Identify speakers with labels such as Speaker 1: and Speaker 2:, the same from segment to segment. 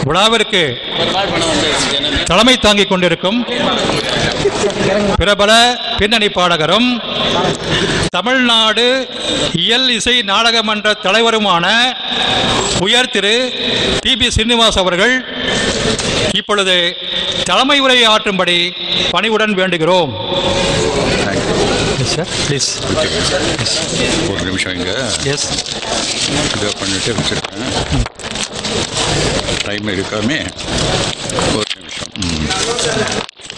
Speaker 1: விழாவிற்கு தலைமை தாங்கிக் கொண்டிருக்கும் பிரபல பின்னணி பாடகரும் தமிழ்நாடு இயல் இசை நாடக மன்ற தலைவருமான உயர் திரு டி பி சீனிவாஸ் அவர்கள் இப்பொழுது தலைமை உரை ஆற்றும்படி பணிவுடன் வேண்டுகிறோம் சார் ப்ளீஸ்
Speaker 2: ஒரு நிமிஷம் இங்கே
Speaker 1: எஸ்
Speaker 2: இதை பண்ணிட்டு வச்சுருக்கேன் டைம் இருக்காமே ஒரு நிமிஷம் ம்.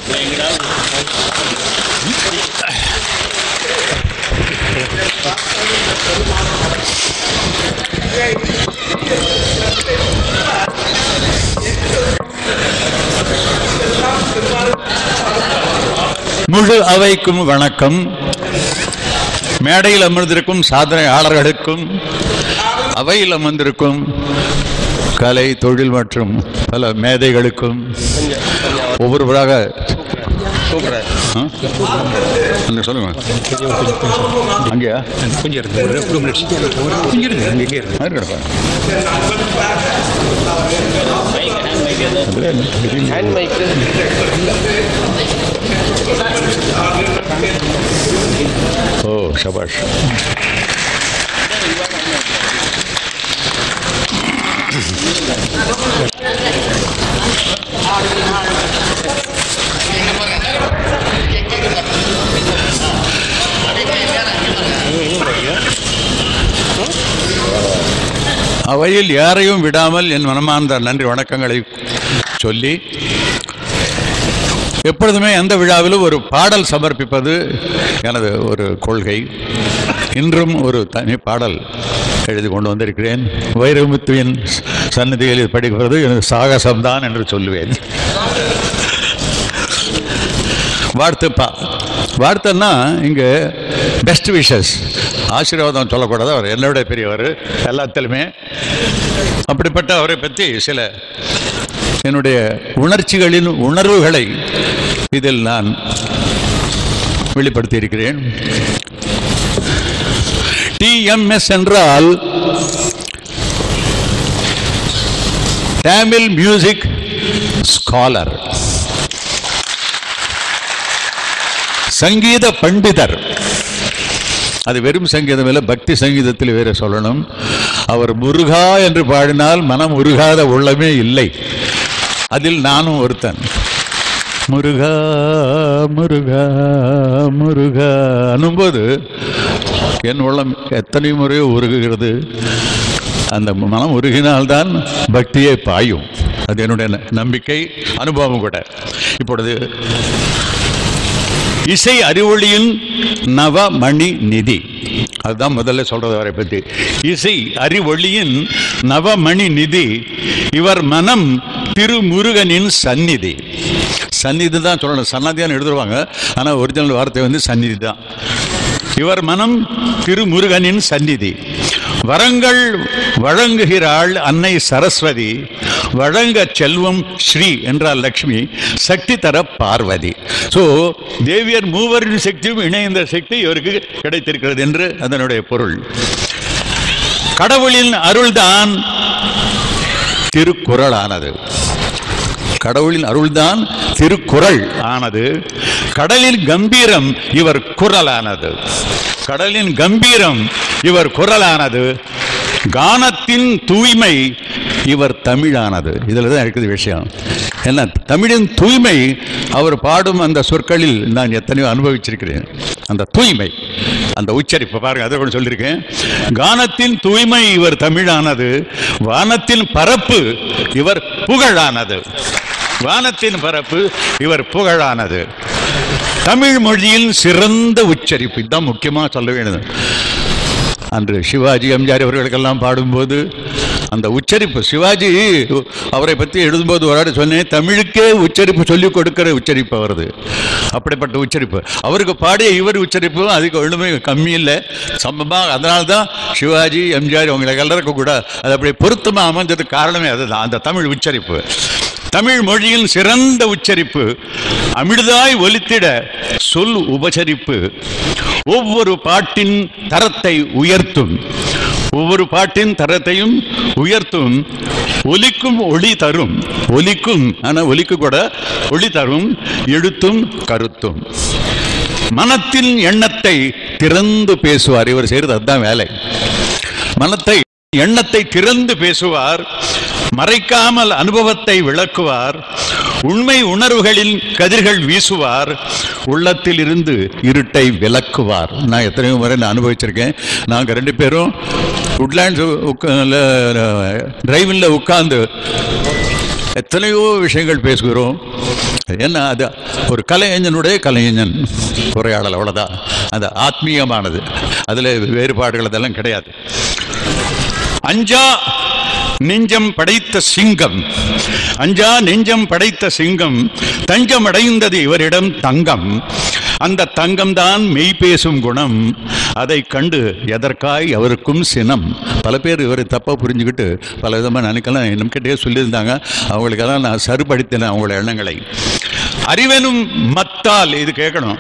Speaker 2: முழு அவைக்கும் வணக்கம் மேடையில் அமர்ந்திருக்கும் சாதனையாளர்களுக்கும் அவையில் அமர்ந்திருக்கும் கலை தொழில் மற்றும் பல மேதைகளுக்கும் ஒவ்வொருவராக ஆ? அங்க சொல்லுங்க அங்கேயா
Speaker 1: கொஞ்சம் இருங்க ஒரு டூ மினிட்ஸ் கொஞ்சம் இருங்க அங்கே இங்கே இருங்க
Speaker 2: ஆ, இருக்கட்டும்.
Speaker 3: ஹேண்ட் மைக்கு
Speaker 2: ஓ சபாஷ் அவையில் யாரையும் விடாமல் என் மனமார்ந்த நன்றி வணக்கங்களை சொல்லி எப்பொழுதுமே எந்த விழாவிலும் ஒரு பாடல் சமர்ப்பிப்பது எனது ஒரு கொள்கை இன்றும் ஒரு தனி பாடல் எழுதி கொண்டு வந்திருக்கிறேன் வைரமுத்துவின் சன்னதியில் இது படிக்கிறது எனது சாகசம்தான் என்று சொல்லுவேன் வாழ்த்துப்பா வாழ்த்துன்னா இங்கே பெஸ்ட் விஷஸ் ஆசீர்வாதம் சொல்லக்கூடாது அவர் என்னோட பெரியவர் எல்லாத்திலுமே அப்படிப்பட்ட அவரை பற்றி சில என்னுடைய உணர்ச்சிகளின் உணர்வுகளை இதில் நான் வெளிப்படுத்தியிருக்கிறேன் டிஎம்எஸ் என்றால் தமிழ் மியூசிக் ஸ்காலர் சங்கீத பண்டிதர் அது வெறும் சங்கீதம் இல்லை பக்தி சங்கீதத்தில் வேற சொல்லணும் அவர் முருகா என்று பாடினால் மனம் உருகாத உள்ளமே இல்லை அதில் நானும் ஒருத்தன் முருகா முருகா முருகா அனும்போது என் உள்ளம் எத்தனை முறையோ உருகுகிறது அந்த மனம் உருகினால்தான் பக்தியே பாயும் அது என்னுடைய ந- நம்பிக்கை அனுபவம் கூட இப்பொழுது இசை அறிவொளியின் நவமணி நிதி அதுதான் முதல்ல சொல்றது அவரை பற்றி இசை அறிவொளியின் நவமணி நிதி இவர் மனம் திருமுருகனின் சந்நிதி சந்நிதி தான் சொல்லணும் சன்னதியான்னு எழுதுருவாங்க ஆனால் ஒரிஜினல் வார்த்தை வந்து சந்நிதி தான் இவர் மனம் திருமுருகனின் சந்நிதி வரங்கள் வழங்குகிறாள் அன்னை சரஸ்வதி வழங்க செல்வம் ஸ்ரீ என்றால் லக்ஷ்மி சக்தி தர பார்வதி ஸோ தேவியர் மூவரின் சக்தியும் இணைந்த சக்தி இவருக்கு கிடைத்திருக்கிறது என்று அதனுடைய பொருள் கடவுளின் அருள்தான் திருக்குறளானது கடவுளின் அருள்தான் திருக்குறள் ஆனது கடலின் கம்பீரம் இவர் குரலானது கடலின் கம்பீரம் இவர் குரலானது கானத்தின் தூய்மை இவர் தமிழானது இதில் தான் இருக்குது விஷயம் என்ன தமிழின் தூய்மை அவர் பாடும் அந்த சொற்களில் நான் எத்தனையோ அனுபவிச்சிருக்கிறேன் அந்த தூய்மை அந்த உச்சரிப்பு பாருங்க அதை கூட சொல்லியிருக்கேன் கானத்தின் தூய்மை இவர் தமிழானது வானத்தின் பரப்பு இவர் புகழானது வானத்தின் பரப்பு இவர் புகழானது தமிழ் மொழியின் சிறந்த உச்சரிப்பு இதுதான் முக்கியமாக சொல்ல வேண்டியது அன்று சிவாஜி எம்ஜிஆர் அவர்களுக்கெல்லாம் பாடும்போது அந்த உச்சரிப்பு சிவாஜி அவரை பற்றி எழுதும்போது ஒரு ஆடு சொன்னேன் தமிழுக்கே உச்சரிப்பு சொல்லிக் கொடுக்கிற உச்சரிப்பு அவரது அப்படிப்பட்ட உச்சரிப்பு அவருக்கு பாடிய இவர் உச்சரிப்பு அதுக்கு ஒன்றுமே கம்மி இல்லை சம்பவமாக அதனால தான் சிவாஜி எம்ஜிஆர் அவங்களுக்கு எல்லாருக்கும் கூட அது அப்படி பொருத்தமாக அமைஞ்சதுக்கு காரணமே அதுதான் அந்த தமிழ் உச்சரிப்பு தமிழ் மொழியின் சிறந்த உச்சரிப்பு அமிர்தாய் ஒலித்திட சொல் உபசரிப்பு ஒவ்வொரு பாட்டின் தரத்தை உயர்த்தும் ஒவ்வொரு பாட்டின் தரத்தையும் உயர்த்தும் ஒலிக்கும் ஒளி தரும் ஒலிக்கும் ஆனா ஒலிக்கு கூட ஒளி தரும் எழுத்தும் கருத்தும் மனத்தின் எண்ணத்தை திறந்து பேசுவார் இவர் செய்யறது அதுதான் வேலை மனத்தை எண்ணத்தை திறந்து பேசுவார் மறைக்காமல் அனுபவத்தை விளக்குவார் உண்மை உணர்வுகளில் கதிர்கள் வீசுவார் உள்ளத்தில் இருந்து இருட்டை விளக்குவார் நான் எத்தனையோ முறை நான் அனுபவிச்சிருக்கேன் நாங்கள் ரெண்டு பேரும் உட்லேண்ட்ஸ் டிரைவில் உட்கார்ந்து எத்தனையோ விஷயங்கள் பேசுகிறோம் என்ன அது ஒரு கலைஞனுடைய கலைஞன் உரையாடல் அவ்வளோதான் அது ஆத்மீயமானது அதில் வேறுபாடுகள் அதெல்லாம் கிடையாது அஞ்சா நெஞ்சம் படைத்த சிங்கம் அஞ்சா நெஞ்சம் படைத்த சிங்கம் தஞ்சம் அடைந்தது இவரிடம் தங்கம் அந்த தங்கம்தான் மெய் பேசும் குணம் அதை கண்டு எதற்காய் அவருக்கும் சினம் பல பேர் இவர் தப்பாக புரிஞ்சுக்கிட்டு பல விதமாக நினைக்கலாம் நம்மக்கிட்டே சொல்லியிருந்தாங்க அவங்களுக்கெல்லாம் நான் சருப்படுத்தினேன் அவங்கள எண்ணங்களை அறிவெனும் மத்தால் இது கேட்கணும்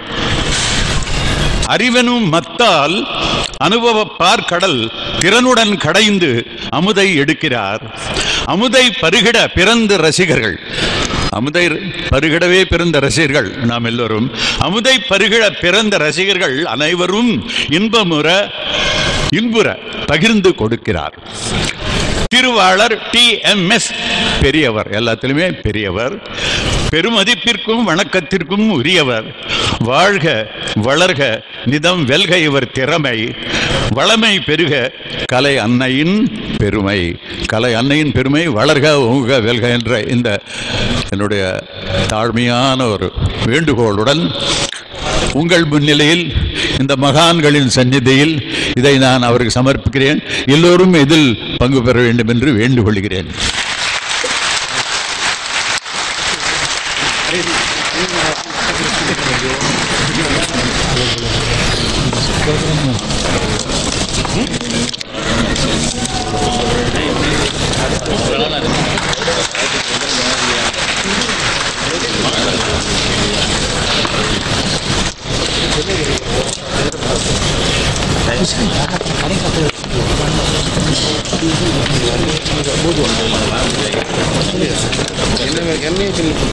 Speaker 2: அறிவெனும் மத்தால் அனுபவ பார்க்கடல் திறனுடன் கடைந்து அமுதை எடுக்கிறார் அமுதை பருகிட பிறந்த ரசிகர்கள் அமுதை பருகிடவே பிறந்த ரசிகர்கள் நாம் எல்லோரும் அமுதை பருகிட பிறந்த ரசிகர்கள் அனைவரும் இன்பமுற இன்புற பகிர்ந்து கொடுக்கிறார் திருவாளர் டி எம் எஸ் பெரியவர் எல்லாத்திலுமே பெரியவர் பெருமதிப்பிற்கும் வணக்கத்திற்கும் உரியவர் வாழ்க வளர்க நிதம் வெல்க இவர் திறமை வளமை பெருக கலை அன்னையின் பெருமை கலை அன்னையின் பெருமை வளர்க உங்க வெல்க என்ற இந்த என்னுடைய தாழ்மையான ஒரு வேண்டுகோளுடன் உங்கள் முன்னிலையில் இந்த மகான்களின் சந்நிதியில் இதை நான் அவருக்கு சமர்ப்பிக்கிறேன் எல்லோரும் இதில் பங்கு பெற வேண்டும் என்று வேண்டுகொள்கிறேன்